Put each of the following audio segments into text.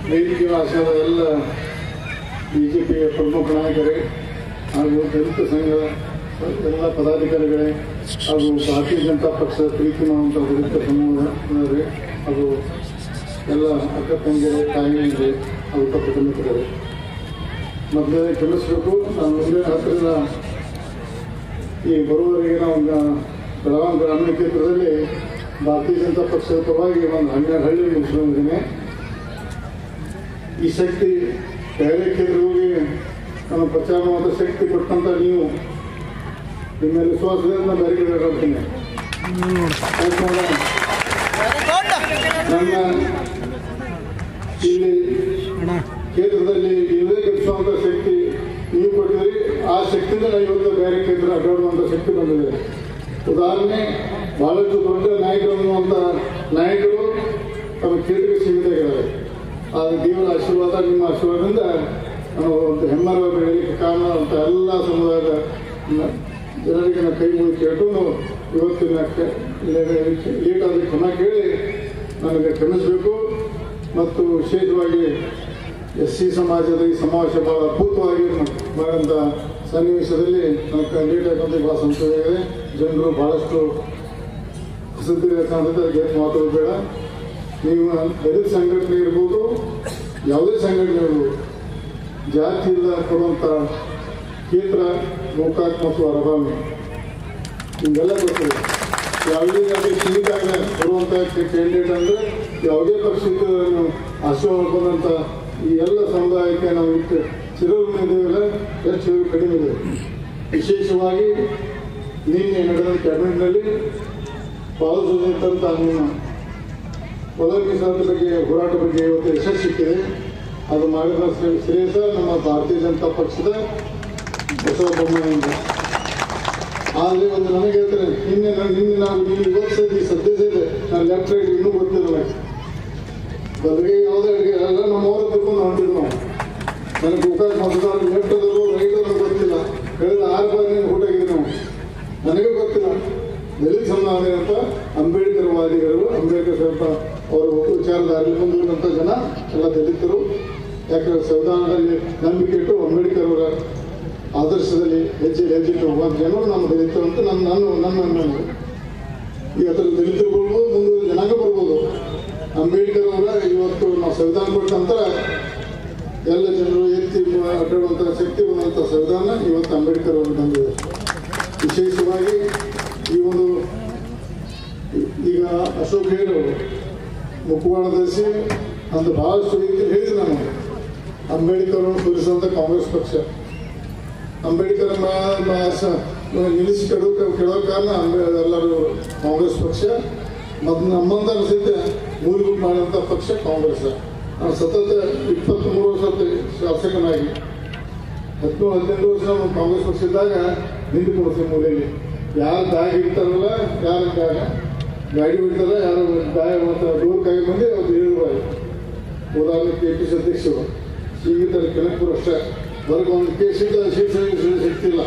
ವೇದಿಕೆ ಆಶಾದ ಎಲ್ಲ B J ಪಿಯ ಪ್ರಮುಖ ನಾಯಕರೇ ಹಾಗೂ ದಲಿತ ಸಂಘದ ಎಲ್ಲ ಪದಾಧಿಕಾರಿಗಳೇ ಹಾಗೂ ಭಾರತೀಯ ಜನತಾ ಪಕ್ಷದ ಪ್ರೀತಿ ಮಾಡುವಂಥ ದಲಿತ ಸಮೂಹದವರೇ ಹಾಗೂ ಎಲ್ಲ ಅಕ್ಕ ತಂಗಿಯರೇ ತಾಯಿಯರೇ ಹಾಗೂ ಪಕ್ಕದ ಮಿತ್ರರೇ ಮೊದಲೇ ಕ್ಷಮಿಸಬೇಕು ನಾನು ಮುಂದೆ ಹತ್ತಿರದ ಈ ಬರುವವರೆಗೆ ನಾವು ಬೆಳಗಾವಿ ಗ್ರಾಮೀಣ ಕ್ಷೇತ್ರದಲ್ಲಿ ಭಾರತೀಯ ಜನತಾ ಪಕ್ಷದ ಪರವಾಗಿ ಒಂದು ಹನ್ನೆರಡು ಹಳ್ಳಿ ಮುಗಿಸ್ಕೊಂಡಿದ್ದೇನೆ ಈ ಶಕ್ತಿ ಬೇರೆ ಕ್ಷೇತ್ರಗಳಿಗೆ ನಮ್ಮ ಪ್ರಚಾರ ಮಾಡುವ ಶಕ್ತಿ ಕೊಟ್ಟಂತ ನೀವು ನಿಮ್ಮ ಮೇಲೆ ವಿಶ್ವಾಸದಿಂದ ಬೇರೆ ಕಡೆ ಹೇಳ್ತೀನಿ ಯಾಕಂದ್ರೆ ನನ್ನ ಇಲ್ಲಿ ಕ್ಷೇತ್ರದಲ್ಲಿ ಇಲ್ಲದೆ ಗೆಲ್ಲಿಸುವಂಥ ಶಕ್ತಿ ನೀವು ಕೊಟ್ಟಿದ್ರಿ ಆ ಶಕ್ತಿಯಿಂದ ನಾವು ಇವತ್ತು ಬೇರೆ ಕ್ಷೇತ್ರ ಅಡ್ಡಾಡುವಂಥ ಶಕ್ತಿ ಬಂದಿದೆ ಉದಾಹರಣೆ ಬಹಳಷ್ಟು ದೊಡ್ಡ ನಾಯಕರು ಅನ್ನುವಂಥ ನಾಯಕರು ತಮ್ಮ ಕ್ಷೇತ್ರಕ್ಕೆ ಸೀಮಿತವಾಗಿದ್ದಾರೆ ಆದರೆ ದೇವರ ಆಶೀರ್ವಾದ ನಿಮ್ಮ ಆಶೀರ್ವಾದದಿಂದ ನಾವು ಒಂದು ಹೆಮ್ಮರ ಬೆಳೆಯಲಿಕ್ಕೆ ಕಾರಣ ಅಂತ ಎಲ್ಲ ಸಮುದಾಯದ ನ- ಜನರಿಗೆ ನಾವು ಕೈ ಮುಗಿ ಕೇಳ್ಕೊಂಡು ಇವತ್ತಿನ ಲೇಟ್ ಆದ ಕ್ಷಮ ಕೇಳಿ ನನಗೆ ಕ್ಷಮಿಸಬೇಕು ಮತ್ತು ವಿಶೇಷವಾಗಿ ಎಸ್ ಸಿ ಸಮಾಜದ ಈ ಸಮಾವೇಶ ಬಹಳ ಅದ್ಭುತವಾಗಿ ಮಾಡಿದಂಥ ಸನ್ನಿವೇಶದಲ್ಲಿ ನನಗೆ ಲೇಟ್ ಆಗುವಂಥ ಬಹಳ ಸಂತೋಷವಾಗಿದೆ ಜನರು ಬಹಳಷ್ಟು ಕಾಣ್ತದೆ ಅದಕ್ಕೆ ಹೆಚ್ಚು ಮಾತಾಡೋದು ಬೇಡ ನೀವು ದಲಿತ ಸಂಘಟನೆ ಇರ್ಬೋದು ಯಾವುದೇ ಸಂಘಟನೆ ಇರ್ಬೋದು ಜಾತಿಯಿಂದ ಕೊಡುವಂಥ ಕ್ಷೇತ್ರ ಗೋಕಾಕ್ ಮತ್ತು ಅರಬಾಮಿ ನಿಮಗೆಲ್ಲ ಗೊತ್ತಿದೆ ಯಾವುದೇ ಜಾತಿ ಸೀಮಿತ ಕೊಡುವಂಥ ಕ್ಯಾಂಡಿಡೇಟ್ ಅಂದರೆ ಯಾವುದೇ ಪಕ್ಷಕ್ಕೆ ಆಶೀರ್ವಾದ ಬಂದಂಥ ಈ ಎಲ್ಲ ಸಮುದಾಯಕ್ಕೆ ನಾವು ಇಟ್ಟು ಚಿರಋಣಿ ಇದ್ದೇವಲ್ಲ ಎಷ್ಟು ಕಡಿಮೆ ಇದೆ ವಿಶೇಷವಾಗಿ ನಿನ್ನೆ ನಡೆದ ಕ್ಯಾಬಿನೆಟ್ನಲ್ಲಿ ಪಾಲ್ಗೊಳ್ಳಿದ್ದಂಥ ನಿಮ್ಮ ಪದ ಮೀಸಲಾತಿ ಬಗ್ಗೆ ಹೋರಾಟ ಬಗ್ಗೆ ಇವತ್ತು ಯಶಸ್ಸು ಸಿಕ್ಕಿದೆ ಅದು ಮಾಡಿದ ಶ್ರೇ- ಶ್ರೇಯಸ್ಸ ನಮ್ಮ ಭಾರತೀಯ ಜನತಾ ಪಕ್ಷದ ಬಸವ ಬೊಮ್ಮಾಯಿಯಿಂದ ಆದರೆ ಒಂದು ನನಗೆ ಹೇಳ್ತಾರೆ ನಿನ್ನೆ ನಾನು ನಿನ್ನೆ ನಾವು ನೀವು ಇವತ್ತು ಸದ್ಯ ಸದ್ಯ ಸದ್ಯ ನಾನು ಲೆಫ್ಟ್ ರೈಟ್ ಇನ್ನೂ ಗೊತ್ತಿಲ್ಲ ನನಗೆ ಬದಲಿಗೆ ಯಾವುದೇ ಅಡುಗೆ ಎಲ್ಲ ನಮ್ಮವರ ತಿಳ್ಕೊಂಡು ಹೊಂಟಿದ್ದು ನಾವು ನನಗೆ ಗೋಕಾಕ್ ಮತದಾರ ಲೆಫ್ಟ್ ಅದರು ರೈಟ್ ಅದರು ಗೊತ್ತಿಲ್ಲ ಕಳೆದ ಆರು ಬಾರಿ ಊಟ ಆಗಿದೆ ನಾವು ನನಗೆ ಗೊತ್ತಿಲ್ಲ ದಲಿತ ಸಮುದಾಯ ಅಂತ ಅಂಬೇಡ್ಕರ್ ವಾದಿಗಳು ಅಂಬೇಡ್ಕರ್ ಸ್ವಲ್ಪ ಅವರ ವಿಚಾರಧಾರೆಯಲ್ಲಿ ಮುಂದುವರಿದಂಥ ಜನ ಎಲ್ಲ ದಲಿತರು ಯಾಕಂದ್ರೆ ಸಂವಿಧಾನದಲ್ಲಿ ನಂಬಿಕೆ ಇಟ್ಟು ಅಂಬೇಡ್ಕರ್ ಅವರ ಆದರ್ಶದಲ್ಲಿ ಹೆಜ್ಜೆ ಹೆಜ್ಜೆ ಇಟ್ಟು ಹೋಗುವ ಜನರು ನಮ್ಮ ದಲಿತರು ಅಂತ ನನ್ನ ನಾನು ನನ್ನ ನನ್ನ ಈ ಅದರ ದಲಿತರು ಬರ್ಬೋದು ಮುಂದೆ ಜನಾಂಗ ಬರ್ಬೋದು ಅಂಬೇಡ್ಕರ್ ಅವರ ಇವತ್ತು ನಾವು ಸಂವಿಧಾನ ಕೊಟ್ಟ ನಂತರ ಎಲ್ಲ ಜನರು ಎತ್ತಿ ಅಡ್ಡಾಡುವಂಥ ಶಕ್ತಿ ಬಂದಂಥ ಸಂವಿಧಾನ ಇವತ್ತು ಅಂಬೇಡ್ಕರ್ ಅವರು ಬಂದಿದೆ ವಿಶೇಷವಾಗಿ ಈ ಒಂದು ಈಗ ಅಶೋಕ್ ಹೇಳು ಮುಖವಾಡ ಧರಿಸಿ ಅಂದು ಬಹಳಷ್ಟು ರೀತಿ ಹೇಳಿದ್ರು ನಾನು ಅಂಬೇಡ್ಕರ್ ಅವರನ್ನು ಸೋಲಿಸುವಂಥ ಕಾಂಗ್ರೆಸ್ ಪಕ್ಷ ಅಂಬೇಡ್ಕರ್ ಮ- ಮ- ಸ- ನಿಲ್ಲಿಸಿ ಕೆಡೋ ಕೆಡೋ ಕಾರಣ ಅಂಬೆ- ಎಲ್ಲರೂ ಕಾಂಗ್ರೆಸ್ ಪಕ್ಷ ಮತ್ತು ನಮ್ಮಂತ ಸಹಿತ ಮೂಲಭೂತ ಮಾಡಿದಂಥ ಪಕ್ಷ ಕಾಂಗ್ರೆಸ್ ನಾನು ಸತತ ಇಪ್ಪತ್ತ್ಮೂರು ವರ್ಷ ಶಾಸಕನಾಗಿ ಹದಿಮೂರು ಹದಿನೆಂಟು ವರ್ಷ ನಾವು ಕಾಂಗ್ರೆಸ್ ಪಕ್ಷ ಇದ್ದಾಗ ನಿಂತುಕೊಳ್ತೀವಿ ಮೂಲೆಯಲ್ಲಿ ಯಾರು ಬ್ಯಾಗ್ ಇಡ್ತಾರಲ್ಲ ಯಾರು ಬ್ಯಾಗ ಗಾಡಿ ಬಿಡ್ತಾರ ಯಾರು ಬ್ಯಾಗ್ ಮತ್ತು ದೂರ ಕೈ ಮಂದಿ ಅವ್ರು ಹೇಳಿದ್ರು ಉದಾಹರಣೆ ಕೆ ಪಿ ಸಿ ಅಧ್ಯಕ್ಷರು ಸೀಮಿತ ಕನಕಪುರ ಅಷ್ಟೇ ಬರಕ್ಕೆ ಒಂದು ಕೇಸ್ ಇದ್ದ ಸೀಟ್ ಸಿಗ್ತಿಲ್ಲ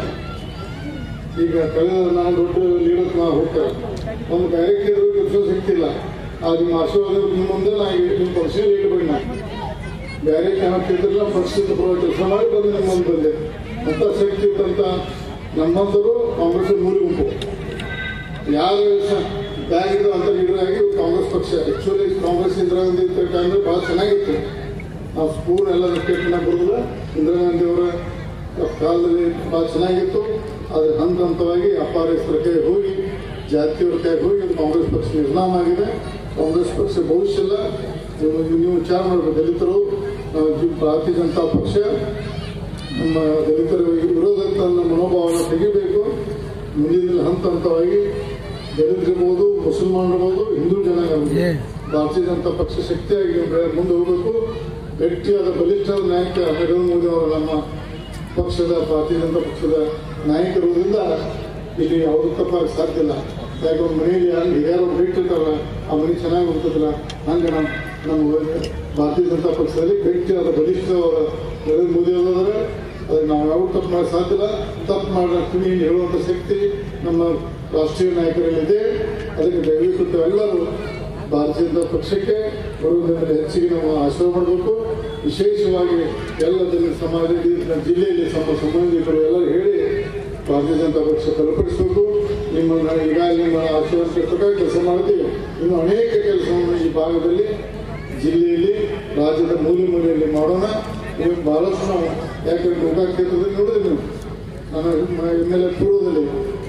ಈಗ ಕಳೆದ ನಾವು ದೊಡ್ಡ ಲೀಡರ್ಸ್ ನಾವು ಹೋಗ್ತಾರೆ ಒಂದು ಡೈರೆಕ್ಟ್ ಕೆಲಸ ಸಿಗ್ತಿಲ್ಲ ಆ ನಿಮ್ಮ ಆಶೀರ್ವಾದ ನಿಮ್ಮ ಮುಂದೆ ನಾ ಈಗ ನಿಮ್ಮ ಪಕ್ಷದಲ್ಲಿ ಇಟ್ಬಿಡಿ ನಾ ಬೇರೆ ಕಾಣಕ್ಕಿದ್ರಲ್ಲ ಪಕ್ಷದ ಪರವಾಗಿ ಕೆಲಸ ಮಾಡಿ ಬಂದು ನಿಮ್ಮ ಮುಂದೆ ಬಂದೆ ಅಂತ ಶಕ್ತಿ ಇದ್ದಂಥ ನಮ್ಮಂಥವರು ಕಾಂಗ್ರೆಸ್ ಮೂಲ ಗುಂಪು ಯಾರು ಬ್ಯಾಗ್ ಇದ್ದು ಅಂತ ಲೀಡರ್ ಆಗಿ ಕಾಂಗ್ರೆಸ್ ಪಕ್ಷ ಆಕ್ಚುಲಿ ಕಾಂಗ್ರೆಸ್ ಇಂದಿರಾ ಗಾಂಧಿ ಟೈಮ್ನಲ್ಲಿ ಭಾಳ ಚೆನ್ನಾಗಿತ್ತು ನಾವು ಸ್ಕೂಲ್ ಎಲ್ಲ ಸ್ಟೇಟ್ನ ಬರೋದಿಲ್ಲ ಇಂದಿರಾ ಗಾಂಧಿ ಅವರ ಕಾಲದಲ್ಲಿ ಭಾಳ ಚೆನ್ನಾಗಿತ್ತು ಆದರೆ ಹಂತ ಹಂತವಾಗಿ ಅಪಾರೇಶ್ವರ ಕೈ ಹೋಗಿ ಜಾತಿಯವರ ಕೈ ಹೋಗಿ ಅದು ಕಾಂಗ್ರೆಸ್ ಪಕ್ಷ ನಿರ್ನಾಮ ಆಗಿದೆ ಕಾಂಗ್ರೆಸ್ ಪಕ್ಷ ಭವಿಷ್ಯ ಇಲ್ಲ ನೀವು ನೀವು ವಿಚಾರ ಮಾಡಬೇಕು ದಲಿತರು ನಾವು ಜಿ- ಭಾರತೀಯ ಜನತಾ ಪಕ್ಷ ನಮ್ಮ ದಲಿತರ ವಿರೋಧದ ಮನೋಭಾವನ ತೆಗಿಬೇಕು ಮುಂದಿನ ಹಂತ ಹಂತವಾಗಿ ದಲಿತರಿರ್ಬೋದು ಮುಸಲ್ಮಾನರಿರ್ಬೋದು ಹಿಂದೂ ಜನಾಂಗ ಭಾರತೀಯ ಜನತಾ ಪಕ್ಷ ಶಕ್ತಿಯಾಗಿ ಬೆಳೆ- ಮುಂದೆ ಹೋಗಬೇಕು ಗಟ್ಟಿಯಾದ ಬಲಿಷ್ಠ ನಾಯಕ ನರೇಂದ್ರ ಮೋದಿ ಅವರು ನಮ್ಮ ಪಕ್ಷದ ಭಾರತೀಯ ಜನತಾ ಪಕ್ಷದ ನಾಯಕರುವುದರಿಂದ ಇಲ್ಲಿ ಯಾವುದೂ ತಪ್ಪಾಗಿ ಸಾಧ್ಯ ಇಲ್ಲ ಯಾಕೆ ಒಂದು ಮನೆಯಲ್ಲಿ ಯಾರು ಹಿರಿಯರು ಬಿಟ್ಟಿರ್ತಾರಲ್ಲ ಆ ಮನೆ ಚೆನ್ನಾಗಿ ಹೋಗ್ತದಿಲ್ಲ ಹಂಗೆ ನಮ್ಮ ನಮ್ಮ ಭಾರತೀಯ ಜನತಾ ಪಕ್ಷದಲ್ಲಿ ಗಟ್ಟಿಯಾದ ಬಲಿಷ್ಠ ಅವರ ನರೇಂದ್ರ ಮೋದಿ ಅವರಾದ್ರೆ ಅದಕ್ಕೆ ನಾವು ಯಾವ ತಪ್ಪು ಮಾಡಕ್ಕೆ ಸಾಧ್ಯ ಇಲ್ಲ ತಪ್ಪು ಮಾಡಿದ ಕಿವಿ ಹೇಳುವಂಥ ಶಕ್ತಿ ನಮ್ಮ ರಾಷ್ಟ್ರೀಯ ನಾಯಕರಲ್ಲಿದೆ ಅದಕ್ಕೆ ದಯವಿಟ್ಟು ಎಲ್ಲರೂ ಭಾರತೀಯ ಜನತಾ ಪಕ್ಷಕ್ಕೆ ಬರುವುದರಿಂದ ಹೆಚ್ಚಿಗೆ ನಾವು ಆಶೀರ್ವಾದ ಮಾಡಬೇಕು ವಿಶೇಷವಾಗಿ ಎಲ್ಲ ಜನ ಸಮಾಜ ಇಡೀ ನಮ್ಮ ಜಿಲ್ಲೆಯಲ್ಲಿ ನಮ್ಮ ಸಂಬಂಧಿಕರು ಎಲ್ಲರೂ ಹೇಳಿ ಭಾರತೀಯ ಜನತಾ ಪಕ್ಷ ಬಲಪಡಿಸಬೇಕು ನಿಮ್ಮನ್ನು ಈಗಾಗಲೇ ನಿಮ್ಮ ಆಶೀರ್ವಾದ ಪ್ರಕಾರ ಕೆಲಸ ಮಾಡ್ತೀವಿ ಇನ್ನು ಅನೇಕ ಕೆಲಸವನ್ನು ಈ ಭಾಗದಲ್ಲಿ ಜಿಲ್ಲೆಯಲ್ಲಿ ರಾಜ್ಯದ ಮೂಲೆ ಮೂಲೆಯಲ್ಲಿ ಮಾಡೋಣ ಇವಾಗ ಬಹಳಷ್ಟು ನಾವು ಯಾಕಂದ್ರೆ ಗೋಕಾಕ್ ಕ್ಷೇತ್ರದಲ್ಲಿ ನೋಡಿದ್ರೆ ನೀವು ನಾನು ಎಮ್ ಎಲ್ ಎ ಪೂರ್ವದಲ್ಲಿ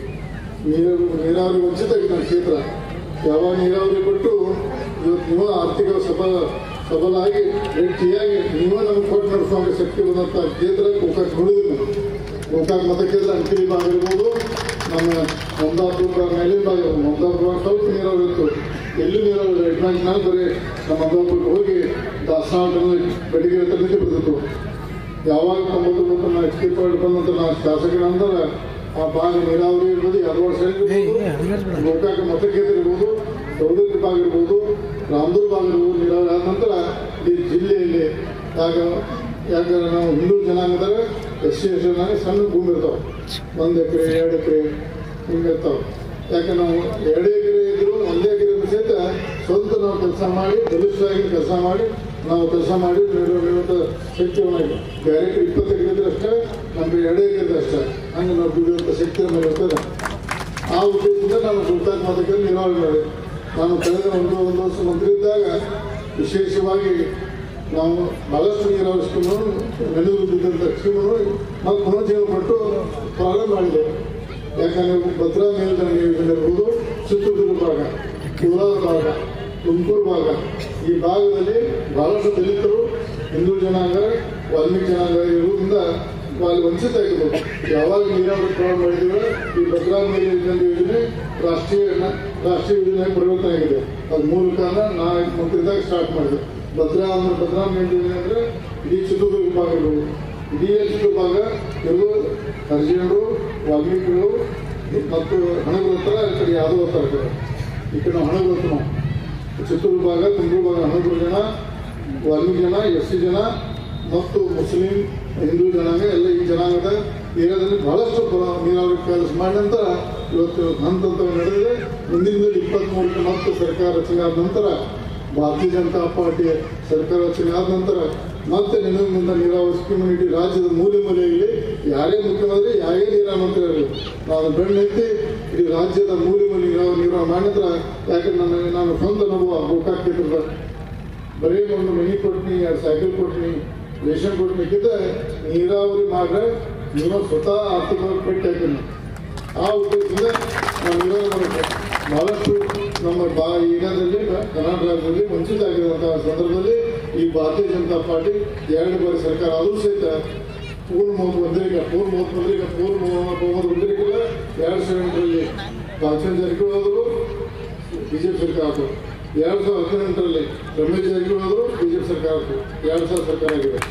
ನೀರು ನೀರಾವರಿ ವಂಚಿತ ಆಗಿದೆ ನಮ್ಮ ಕ್ಷೇತ್ರ ಯಾವಾಗ ನೀರಾವರಿ ಕೊಟ್ಟು ಇವತ್ತು ನೀವು ಆರ್ಥಿಕ ಸಬಲ ಸಬಲ ಆಗಿ ಗಟ್ಟಿಯಾಗಿ ನೀವೇ ನಮಗೆ ಕೊಟ್ಟು ನಡೆಸುವಂಥ ಶಕ್ತಿ ಬಂದಂಥ ಕ್ಷೇತ್ರ ಗೋಕಾಕ್ ನೋಡಿದ್ವಿ ನಾವು ಗೋಕಾಕ್ ಮತಕ್ಷೇತ್ರ ಅಂಕಿಲಿ ಭಾಗ ಇರ್ಬೋದು ನಮ್ಮ ಮಮದಾಪುರ ಮೇಲಿನ ಭಾಗ ಮಮದಾಪುರ ಸ್ವಲ್ಪ ನೀರಾವರಿ ಇತ್ತು ಎಲ್ಲೂ ನೀರಾವರಿ ಯಜಮಾನ್ ನಾನು ಬರೀ ನಮ್ಮ ಮಮದಾಪುರಕ್ಕೆ ಹೋಗಿ ದಾಸನಾಳದಲ್ಲಿ ಬೆಳಿಗ್ಗೆ ಹತ್ರ ಬಿಡ್ತಿತ್ತು ಯಾವಾಗ ತೊಂಬತ್ತೊಂಬತ್ತು ನಾ ಎಚ್ ಡಿ ಪಾರ್ಟಿ ಬಂದಂತ ನಾ ಶಾಸಕರಂದ್ರೆ ಆ ಭಾಗ ನೀರಾವರಿ ಇರ್ಬೋದು ಎರಡು ವರ್ಷ ಇರ್ಬೋದು ಗೋಕಾಕ ಮತಕ್ಷೇತ್ರ ಇರ್ಬೋದು ಸೌದತ್ತಿ ಭಾಗ ಇರ್ಬೋದು ರಾಮದೂರ್ ಭಾಗ ಇರ್ಬೋದು ನೀರಾವರಿ ಆದ ನಂತರ ಈ ಜಿಲ್ಲೆಯಲ್ಲಿ ಯಾಕ ಯಾಕಂದ್ರೆ ನಾವು ಹಿಂದೂ ಜನಾಂಗದಾಗ ಎಸ್ ಸಿ ಎಸ್ ಜನಾಂಗ ಸಣ್ಣ ಭೂಮಿ ಇರ್ತಾವೆ ಒಂದು ಎಕರೆ ಎರಡು ಎಕರೆ ಹಿಂಗೆ ಇರ್ತಾವೆ ಯಾಕೆ ನಾವು ಎರಡು ಎಕರೆ ಇದ್ರು ಒಂದೇ ಎಕರೆ ಇದ್ರು ಸಹಿತ ಸ್ವಂತ ನಾವು ಕೆಲಸ ಮಾಡಿ ಬಲಿಷ್ಠವಾಗಿ ಕೆಲಸ ಮಾಡಿ ನಾವು ಕೆಲಸ ಮಾಡಿ ನೀಡುವಂಥ ಶಕ್ತಿಯನ್ನಾಗಿ ಡೈರೆಕ್ಟ್ ಇಪ್ಪತ್ತು ಎಕರೆ ಇದ್ರೆ ಅಷ್ಟೇ ನಮಗೆ ಎರಡು ಎಕರೆ ಇದ್ರೆ ಅಷ್ಟೇ ಹಂಗೆ ನಾವು ದುಡಿಯುವಂಥ ಶಕ್ತಿ ನಮಗೆ ಇರ್ತದೆ ಆ ಉದ್ದೇಶದಿಂದ ನಾನು ಗುಲ್ತಾಕ್ ಮತಕ್ಕೆ ನೀರಾವರಿ ಮಾಡಿ ನಾನು ಕಳೆದ ಒಂದು ಒಂದು ವರ್ಷ ಮಂತ್ರಿ ಇದ್ದಾಗ ವಿಶೇಷವಾಗಿ ನಾವು ಬಹಳಷ್ಟು ನೀರಾವರಿ ಸ್ಕೀಮನ್ನು ನೆನೆದು ಬಿದ್ದಂಥ ಸ್ಕೀಮನ್ನು ನಾವು ಪುನರ್ಜೀವನ ಕೊಟ್ಟು ಪ್ರಾರಂಭ ಮಾಡಿದೆ ಯಾಕಂದ್ರೆ ಭದ್ರಾ ಮೇಲ್ದಂಡೆ ಯೋಜನೆ ಇರ್ಬೋದು ಚಿತ್ರದುರ್ಗ ಭಾಗ ಕೋಲಾರ ಭಾಗ ತುಮಕೂರು ಭಾಗ ಈ ಭಾಗದಲ್ಲಿ ಬಹಳಷ್ಟು ದಲಿತರು ಹಿಂದೂ ಜನಾಂಗ ವಾಲ್ಮೀಕಿ ಜನಾಂಗ ಇರುವುದರಿಂದ ಅಲ್ಲಿ ವಂಚಿತ ಆಗಿರ್ಬೋದು ಯಾವಾಗ ನೀರಾವರಿ ಪ್ರಾರಂಭ ಮಾಡಿದ್ದೀವಿ ಈ ಭದ್ರಾ ಮೇಲ್ದಂಡೆ ಯೋಜನೆ ರಾಷ್ಟ್ರೀಯ ರಾಷ್ಟ್ರೀಯ ಯೋಜನೆ ಪರಿವರ್ತನೆ ಆಗಿದೆ ಅದ್ರ ಮೂಲಕ ನಾ ಮಂತ್ರಿದಾಗ ಸ್ಟಾರ್ಟ್ ಮಾಡಿದೆ ಭದ್ರಾ ಅಂದ್ರೆ ಭದ್ರಾ ಮೇಲ್ದಂಡೆ ಅಂದ್ರೆ ಇಡೀ ಚಿತ್ರದುರ್ಗ ಭಾಗ ಇರ್ಬೋದು ಇಡೀ ಚಿತ್ರ ಭಾಗ ಇರ್ಬೋದು ಹರಿಜನರು ವಾಲ್ಮೀಕಿಗಳು ಮತ್ತು ಹಣಗಳ ಹತ್ರ ಈ ಕಡೆ ಯಾದವ ಹತ್ರ ಈ ಕಡೆ ಈ ಕಡೆ ನಾವು ಹಣಗಳ ಹತ್ರ ನಾವು ಚಿತ್ತೂರು ಭಾಗ ತುಮಕೂರು ಭಾಗ ಹನ್ನೊಂದು ಜನ ವಾಲ್ಮೀಕಿ ಜನ ಎಸ್ ಸಿ ಜನ ಮತ್ತು ಮುಸ್ಲಿಂ ಹಿಂದೂ ಜನಾಂಗ ಎಲ್ಲ ಈ ಜನಾಂಗದ ಏರಿಯಾದಲ್ಲಿ ಬಹಳಷ್ಟು ಪ್ರ- ನೀರಾವರಿ ಕೆಲಸ ಮಾಡಿದ ನಂತರ ಇವತ್ತು ಹಂತ ಹಂತವಾಗಿ ನಡೆದಿದೆ ಮುಂದಿನ ದಿನ ಇಪ್ಪತ್ತ್ಮೂರಕ್ಕೆ ಮತ್ತೆ ಸರ್ಕಾರ ರಚನೆ ಆದ ನಂತರ ಭಾರತೀಯ ಜನತಾ ಪಾರ್ಟಿ ಸರ್ಕಾರ ರಚನೆ ಆದ ನಂತರ ಮತ್ತೆ ನಿನ್ನಿಂದ ನೀರಾವರಿ ಸ್ಕೀಮ್ ಇಡೀ ರಾಜ್ಯದ ಮೂಲೆ ಮೂಲೆಯಲ್ಲಿ ಯಾರೇ ಮುಖ್ಯಮಂತ್ರಿ ಯಾರೇ ನೀರಾವರಿ ಮಂತ್ರಿ ಇರಲಿ ನಾನು ಬೆಣ್ಣೆತ್ತಿ ಇಡೀ ರಾಜ್ಯದ ಮೂಲೆ ಮೂಲೆ ನೀರಾವರಿ ನೀರಾವರಿ ಮಾಡಿದ ನಂತರ ಯಾಕಂದ್ರೆ ನನ್ನ ನಾನು ಸ್ವಂತ ಅನುಭವ ಗೋಕಾಕ್ ಕ್ಷೇತ್ರದ ಬರೀ ಒಂದು ಮನಿ ಕೊಟ್ನಿ ಎರಡು ಸೈಕಲ್ ಕೊಟ್ನಿ ರೇಷನ್ ಕೊಟ್ನಿಕ್ಕಿಂತ ನೀರಾವರಿ ಮಾಡ್ರೆ ನೀವು ಸ್ವತಃ ಆರ್ಥಿಕವಾಗಿ ಪಟ್ಟಿ ಹಾಕಿನಿ ಆ ಉದ್ದೇಶದಿಂದ ನಾವು ನೀರಾವರಿ ಮಾಡಬೇಕು ಬಹಳಷ್ಟು ನಮ್ಮ ಬಾ ಈಗಾಗಲೇ ಕರ್ನಾಟಕ ರಾಜ್ಯದಲ್ಲಿ ವಂಚಿತ ಆಗಿರುವಂತಹ ಸಂದರ್ಭದಲ್ಲಿ ಈ ಭಾರತೀಯ ಜನತಾ ಪಾರ್ಟಿ ಎರಡು ಬಾರಿ ಸರ್ಕಾರ ಆದರೂ ಸಹಿತ ಪೂರ್ಣ ಬಹುಮತ ಬಂದಿರಿಕ ಪೂರ್ಣ ಬಹುಮತ ಬಂದಿರಿಕ ಪೂರ್ಣ ಬಹುಮತ ಬಂದಿರಿಕಿಲ್ಲ ಎರಡು ಸಾವಿರ ಎಂಟರಲ್ಲಿ ಭಾಷಣ ಜಾರಕಿಹೊಳಿ ಹೋದರು ಬಿಜೆಪಿ ಸರ್ಕಾರ ಆಯ್ತು ಎರಡು ಸಾವಿರದ ಹದಿನೆಂಟರಲ್ಲಿ ರಮೇಶ್ ಜಾರಕಿಹೊಳಿ ಹೋದರು ಬಿಜೆಪಿ ಸರ್ಕಾರ ಆಯ್ತು ಎರಡು ಸಾವಿರ ಸರ್ಕಾರ ಆಗಿದೆ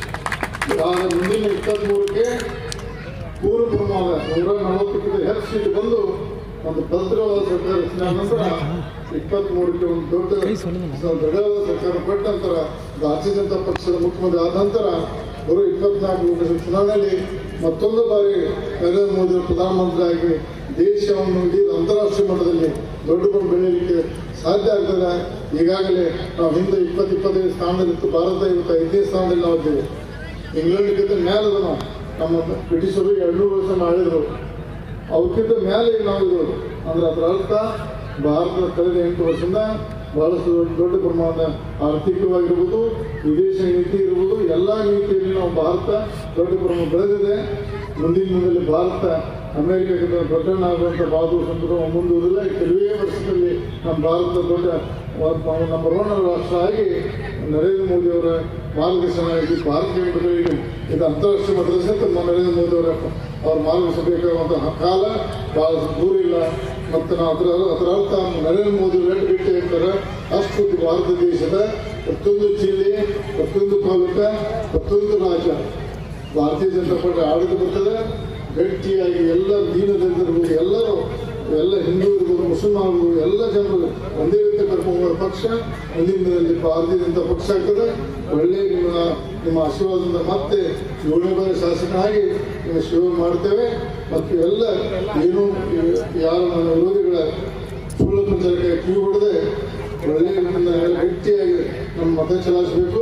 ಆಗ ಮುಂದಿನ ಇಪ್ಪತ್ತ್ಮೂರಕ್ಕೆ ಪೂರ್ವ ಪ್ರಮಾಣ ನೂರ ನಲವತ್ತಕ್ಕಿಂತ ಹೆಚ್ಚು ಸೀಟ್ ಬಂದು ಒಂದು ಭದ್ರವಾದ ಸರ್ಕಾರ ರಚನೆ ಆದ ನಂತರ ಇಪ್ಪತ್ತ್ಮೂರಕ್ಕೆ ಒಂದು ದೊಡ್ಡ ದೃಢವಾದ ಸರ್ಕಾರ ಕೊಟ್ಟ ನಂತರ ಭಾರತೀಯ ಜನತಾ ಪಕ್ಷದ ಮುಖ್ಯಮಂತ್ರಿ ಆದ ನಂತರ ಬರೋ ಇಪ್ಪತ್ನಾಲ್ಕು ಲೋಕಸಭೆ ಚುನಾವಣೆಯಲ್ಲಿ ಮತ್ತೊಂದು ಬಾರಿ ನರೇಂದ್ರ ಮೋದಿ ಅವರು ಪ್ರಧಾನಮಂತ್ರಿ ಆಗಿ ದೇಶವನ್ನು ಇಡೀ ಅಂತಾರಾಷ್ಟ್ರೀಯ ಮಟ್ಟದಲ್ಲಿ ದೊಡ್ಡಕೊಂಡು ಬೆಳೆಯಲಿಕ್ಕೆ ಸಾಧ್ಯ ಆಗ್ತದೆ ಈಗಾಗಲೇ ನಾವು ಹಿಂದೆ ಇಪ್ಪತ್ತು ಇಪ್ಪತ್ತೈದು ಸ್ಥಾನದಲ್ಲಿತ್ತು ಭಾರತ ಇವತ್ತು ಐದನೇ ಸ್ಥಾನದಲ್ಲಿ ನಾವು ಇದ್ದೇವೆ ಇಂಗ್ಲೆಂಡ್ಗಿಂತ ಮೇಲದ ನಾವು ನಮ್ಮ ಬ್ರಿಟಿಷರು ಎರಡುನೂರು ವರ್ಷ ಮಾಡಿದ್ರು ಅವಕ್ಕಿಂತ ಮೇಲೆ ಈಗ ನಾವು ಇರೋದು ಅಂದ್ರೆ ಅದರ ಅರ್ಥ ಭಾರತದ ಕಳೆದ ಎಂಟು ವರ್ಷದಿಂದ ಬಹಳಷ್ಟು ದೊಡ್ಡ ದೊಡ್ಡ ಪ್ರಮಾಣದ ಆರ್ಥಿಕವಾಗಿರ್ಬೋದು ವಿದೇಶ ನೀತಿ ಇರ್ಬೋದು ಎಲ್ಲ ನೀತಿಯಲ್ಲಿ ನಾವು ಭಾರತ ದೊಡ್ಡ ಪ್ರಮಾಣ ಬೆಳೆದಿದೆ ಮುಂದಿನ ದಿನದಲ್ಲಿ ಭಾರತ ಅಮೆರಿಕಕ್ಕಿಂತ ದೊಡ್ಡ ಆಗುವಂಥ ಬಹದ್ದೂರ್ ಸಂದರ್ಭ ಮುಂದುವರಿಲ್ಲ ಈ ಕೆಲವೇ ವರ್ಷದಲ್ಲಿ ನಮ್ಮ ಭಾರತ ದೊಡ್ಡ ನಂಬರ್ ಒನ್ ರಾಷ್ಟ್ರ ಆಗಿ ನರೇಂದ್ರ ಮೋದಿ ಅವರ ಮಾರ್ಗದರ್ಶನವಾಗಿ ಭಾರತೀಯ ಮಟ್ಟದಲ್ಲಿ ಇದು ಅಂತಾರಾಷ್ಟ್ರೀಯ ಮಟ್ಟದ ಸಹಿತ ನಮ್ಮ ನರೇಂದ್ರ ಮೋದಿ ಅವರ ಅವ್ರ ಮಾರ್ಗದರ್ಶಿಸಬೇಕಾದಂತಹ ಕಾಲ ಬಹಳ ದೂರ ಇಲ್ಲ ಮತ್ತು ನಾವು ಅದರ ಅದರ ಅರ್ಥ ನರೇಂದ್ರ ಮೋದಿ ಅವರು ಎಷ್ಟು ಭೇಟಿ ಆಗ್ತಾರೆ ಅಷ್ಟು ಭಾರತ ದೇಶದ ಪ್ರತಿಯೊಂದು ಜಿಲ್ಲೆ ಪ್ರತಿಯೊಂದು ತಾಲೂಕ ಪ್ರತಿಯೊಂದು ರಾಜ್ಯ ಭಾರತೀಯ ಜನತಾ ಪಾರ್ಟಿ ಆಡಳಿತ ಬರ್ತದೆ ಗಟ್ಟಿಯಾಗಿ ಎಲ್ಲ ದೀನದಲ್ಲಿರ್ಬೋದು ಎಲ್ಲರೂ ಎಲ್ಲ ಹಿಂದೂ ಇರ್ಬೋದು ಮುಸಲ್ಮಾನ್ ಇರ್ಬೋದು ಎಲ್ಲ ಜನರು ಒಂದೇ ರೀತಿ ಕರ್ಕೊಂಡು ಹೋಗೋ ಪಕ್ಷ ಮುಂದಿನ ದಿನದಲ್ಲಿ ಭಾರತೀಯ ಜನತಾ ಪಕ್ಷ ಆಗ್ತದೆ ಒಳ್ಳೆಯ ನಿಮ್ಮ ನಿಮ್ಮ ಆಶೀರ್ವಾದದಿಂದ ಮತ್ತೆ ಏಳನೇ ಬಾರಿ ಶಾಸಕನಾಗಿ ನಿಮ್ಮ ಸೇವೆ ಮಾಡ್ತೇವೆ ಮತ್ತು ಎಲ್ಲ ಏನು ಯಾರು ನನ್ನ ವಿರೋಧಿಗಳ ಸುಳ್ಳು ಪ್ರಚಾರಕ್ಕೆ ಕಿವಿ ಹೊಡೆದೆ ಒಳ್ಳೆಯ ರೀತಿಯಿಂದ ಗಟ್ಟಿಯಾಗಿ ನಮ್ಮ ಮತ ಚಲಾಯಿಸಬೇಕು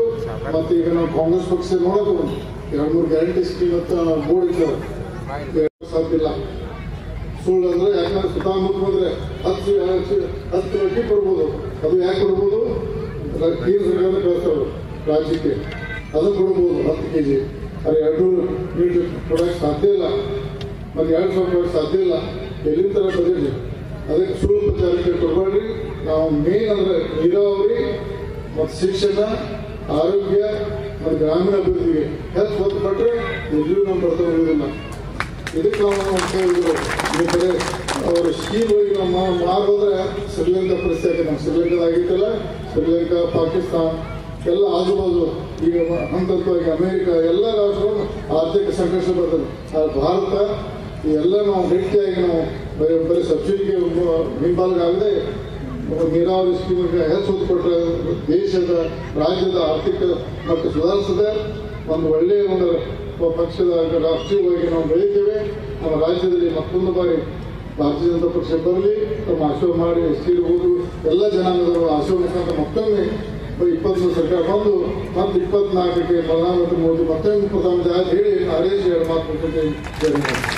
ಮತ್ತು ಈಗ ನಾವು ಕಾಂಗ್ರೆಸ್ ಪಕ್ಷ ನೋಡೋದು ಎರಡು ಮೂರು ಗ್ಯಾರಂಟಿ ಸ್ಕೀಮ್ ಅಂತ ಬೋರ್ಡ್ ಇದ್ದಾರೆ ಎರಡು ಸಾಧ್ಯ ಇಲ್ಲ ಸುಳ್ಳು ಅಂದ್ರೆ ಯಾಕಂದ್ರೆ ಸುತ್ತಮುತ್ತ ಬಂದ್ರೆ ಹತ್ತು ಹತ್ತು- ಹತ್ತು ಅಕ್ಕಿ ಕೊಡ್ಬೋದು ಅದು ಯಾಕೆ ಕೊಡ್ಬೋದು ರ- ಕೇಂದ್ರ ಸರ್ಕಾರ ಕಳಿಸ್ತಾರೆ ರಾಜ್ಯಕ್ಕೆ ಅದು ಕೊಡ್ಬೋದು ಹತ್ತು ಕೆ ಜಿ ಅದು ಎರಡು ಲೀಟರ್ ಕೊಡೋಕ್ಕೆ ಸಾಧ್ಯ ಇಲ್ಲ ಮತ್ತು ಎರಡು ಸಾವಿರ ಕೊಡೋಕ್ಕೆ ಸಾಧ್ಯ ಇಲ್ಲ ಎಲ್ಲಿಂದ ತರ ಬದಲಿ ಅದಕ್ಕೆ ಸುಳ್ಳು ಪ್ರಚಾರಕ್ಕೆ ಕೊಡಬೇಡ್ರಿ ನಾವು ಮೇನ್ ಅಂದ್ರೆ ನೀರಾವರಿ ಮತ್ತು ಶಿಕ್ಷಣ ಆರೋಗ್ಯ ಮತ್ತು ಗ್ರಾಮೀಣ ಅಭಿವೃದ್ಧಿಗೆ ಹೆಚ್ಚು ಒತ್ತು ಕೊಟ್ಟರೆ ಎಲ್ಲಿಯೂ ನಮ್ಮ ಬರ್ತವೆ ಉಳಿದಿಲ್ಲ ಇದಕ್ಕೆ ನಾವು ಕೇಳಿದ್ರು ಈ ಕಡೆ ಅವರು ಸ್ಕೀಮ್ ಹೋಗಿ ನಾವು ಮಾ- ಮಾರೋದ್ರೆ ಶ್ರೀಲಂಕಾ ಪರಿಸ್ಥಿತಿ ಆಗಿದೆ ನಮ್ಮ ಶ್ರೀಲಂಕಾದ ಆಗಿತ್ತಲ್ಲ ಶ್ರೀಲಂಕಾ ಪಾಕಿಸ್ತಾನ ಎಲ್ಲ ಆಜುಬಾಜು ಈಗ ಮ- ಹಂತವಾಗಿ ಅಮೇರಿಕ ಎಲ್ಲ ರಾಷ್ಟ್ರಗಳು ಆರ್ಥಿಕ ಸಂಕಷ್ಟ ಬರ್ತದೆ ಆದ್ರೆ ಭಾರತ ಎಲ್ಲ ನಾವು ಗಟ್ಟಿಯಾಗಿ ನಾವು ಬರೀ ಬರೀ ಸಬ್ಸಿಡಿಗೆ ಹಿಂಬಾಲಗಾಗದೆ ನೀರಾವರಿ ಸ್ಕೀಮ್ಗೆ ಹೆಚ್ಚು ಒತ್ತು ಕೊಟ್ಟರೆ ದೇಶದ ರಾಜ್ಯದ ಆರ್ಥಿಕ ಮತ್ತು ಸುಧಾರಿಸದೆ ಒಂದು ಒಳ್ಳೆಯ ಒಂದು ಪಕ್ಷದ ರಾಷ್ಟ್ರೀಯವಾಗಿ ನಾವು ಬೆಳಿತೇವೆ ನಮ್ಮ ರಾಜ್ಯದಲ್ಲಿ ಮತ್ತೊಂದು ಬಾರಿ ಭಾರತೀಯ ಜನತಾ ಪಕ್ಷ ಬರಲಿ ತಮ್ಮ ಆಶೀರ್ವಾದ ಮಾಡಿ ಎಸ್ ಟಿ ಇರ್ಬೋದು ಎಲ್ಲ ಜನಾಂಗದವರು ಆಶೀರ್ವಾದ ಮುಖಾಂತರ ಮತ್ತೊಮ್ಮೆ ಇಪ್ಪತ್ತು ಸರ್ಕಾರ ಬಂದು ಮತ್ತೆ ಇಪ್ಪತ್ನಾಲ್ಕಕ್ಕೆ ಪ್ರಧಾನಮಂತ್ರಿ ಮೋದಿ ಮತ್ತೊಮ್ಮೆ ಪ್ರಧಾನಮಂತ್ರಿ ಆಗಿ ಹೇಳಿ ಹರೇಶ್ ಎರಡು ಮಾತು ಮುಗಿಸ್ತೇನೆ. ಜೈ ಹಿಂದ್.